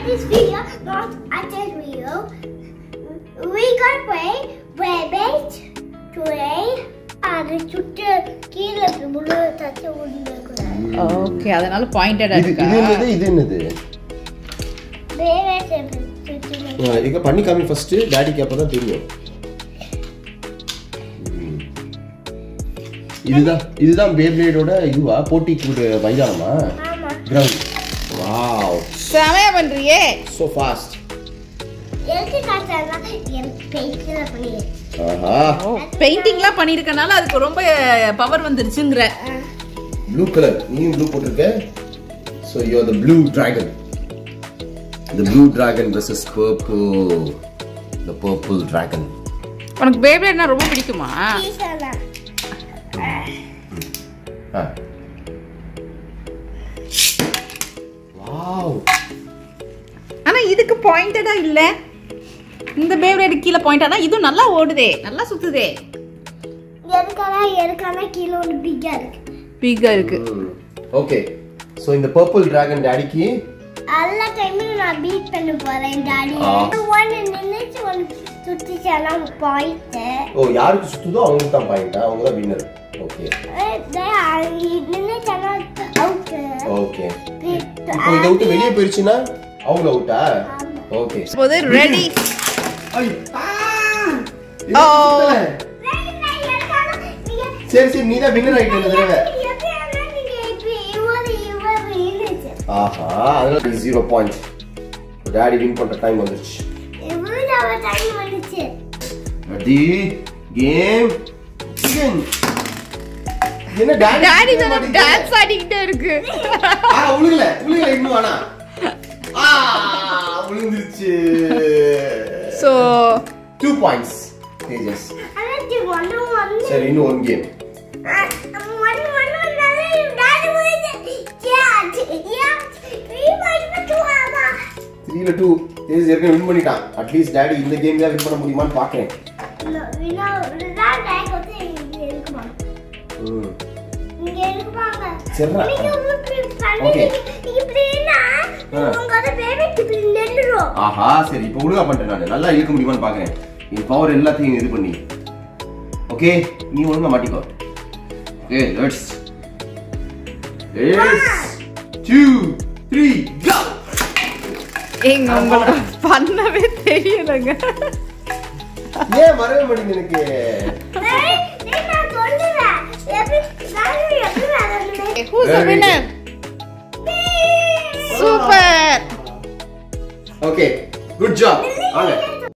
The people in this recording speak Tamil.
this video, not at this video. We got play rabbit today. அது சுட்டு கீழே முழு தச்சு விடக்கூடாது ஓகே அதனால பாயிண்டடா இது இருக்கா இது என்னது இது என்னது ரேவேட் சுட்டு ஆ, இங்க பண்ணி காமி ஃபர்ஸ்ட் டாடிக்கு அப்பதான் தெரியும் ம். இதுதான் இதுதான் பேப்ளேடோட இதுவா போட்டிக்கு ஒரு மைதானமா ஆமா கிரவுண்ட் வாவ் செமையா பண்றியே சோ ஃபாஸ்ட் எதுக்கு காட்டுறா எனக்கு பெயிண்டில் பண்ணி ஆஹா ஓ பெயிண்டிங்லாம் பண்ணிருக்கனால அதுக்கு ரொம்ப பவர் வந்துருச்சுங்கிற ப்ளூ கலர் நீயும் ப்ளூ போட்டிருக்க so you the blue dragon the blue dragon versus purple the purple dragon உனக்கு பேப்ளேட்னா ரொம்ப பிடிக்குமா டீசர்னா ஆ வாவ் ஆனா இதுக்கு பாயிண்டடா இல்ல இந்த பேப்ளேட் கீழே பாயிண்டடா இதுவும் நல்லா ஓடுதே நல்லா சுத்துதே எதுக்கானா எதுக்கானா கீழே ஒன்று பிக்கா இருக்கு பிகா இருக்கு ஓகே ஸோ இந்த பர்பிள் டிராகன் டாடிக்கு எல்லா டைமும் நான் பீட் பண்ண போறேன் டாடி ஆ. ஒன்று நின்றுச்சு ஒன்று சுத்திச்சானா பாயிண்ட் ஓ யாருக்கு சுத்துதோ அவங்களுக்கு தான் பாயிண்டா அவங்க தான் வின்னர் ஓகே நின்றுச்சானா அவுட்டு ஓகே இப்போ இதை விட்டு வெளியே போயிருச்சுன்னா அவங்க அவுட்டா ஓகே போது ரெடி ஓ சரி சரி நீ தான் வின்னர் ஆயிட்ட இந்த தடவை ஆஹா அதனால ஜீரோ பாயிண்ட் டாடி வின் பண்ற டைம் வந்துருச்சு ரெடி கேம் பிகின் என்ன டாடி டாடி தான் டான்ஸ் ஆடிக்கிட்டே இருக்கு ஆ உழுகல உழுகல இன்னும் வேணா ஆ உழுந்துருச்சு சோ டூ பாயிண்ட்ஸ் தேஜஸ் சரி இன்னும் ஒன் கேம் த்ரீல டூ தேஜஸ் ஏற்கனவே வின் பண்ணிட்டான் அட்லீஸ்ட் டாடி இந்த கேம் தான் வின் பண்ண முடியுமான்னு பாக்குறேன் ம் இங்க இருக்குவாங்க சரிடா. நீங்க இப்படி Okay. பண்ணி இப்படின்னா ஆ. உங்க பேபி இப்படி நின்றுடும் ஆஹா சரி இப்போ ஒழுங்கா பண்ணிட்டேன் நான் நல்லா இழுக்க முடியுமான்னு பாக்குறேன் என் பவர் எல்லாத்தையும் இது பண்ணி ஓகே நீ ஒழுங்கா மாட்டிக்கோ okay let's yes two three go எங்க உங்களை பண்ணவே தெரியலங்க ஏன் வரவே மாட்டேங்குது எனக்கு ஏய், ஏய், நான் சொல்லுவேன். எப்படி- நான் எப்படி விளையாடுறது? Who's the Very winner? Super okay good job வாங்க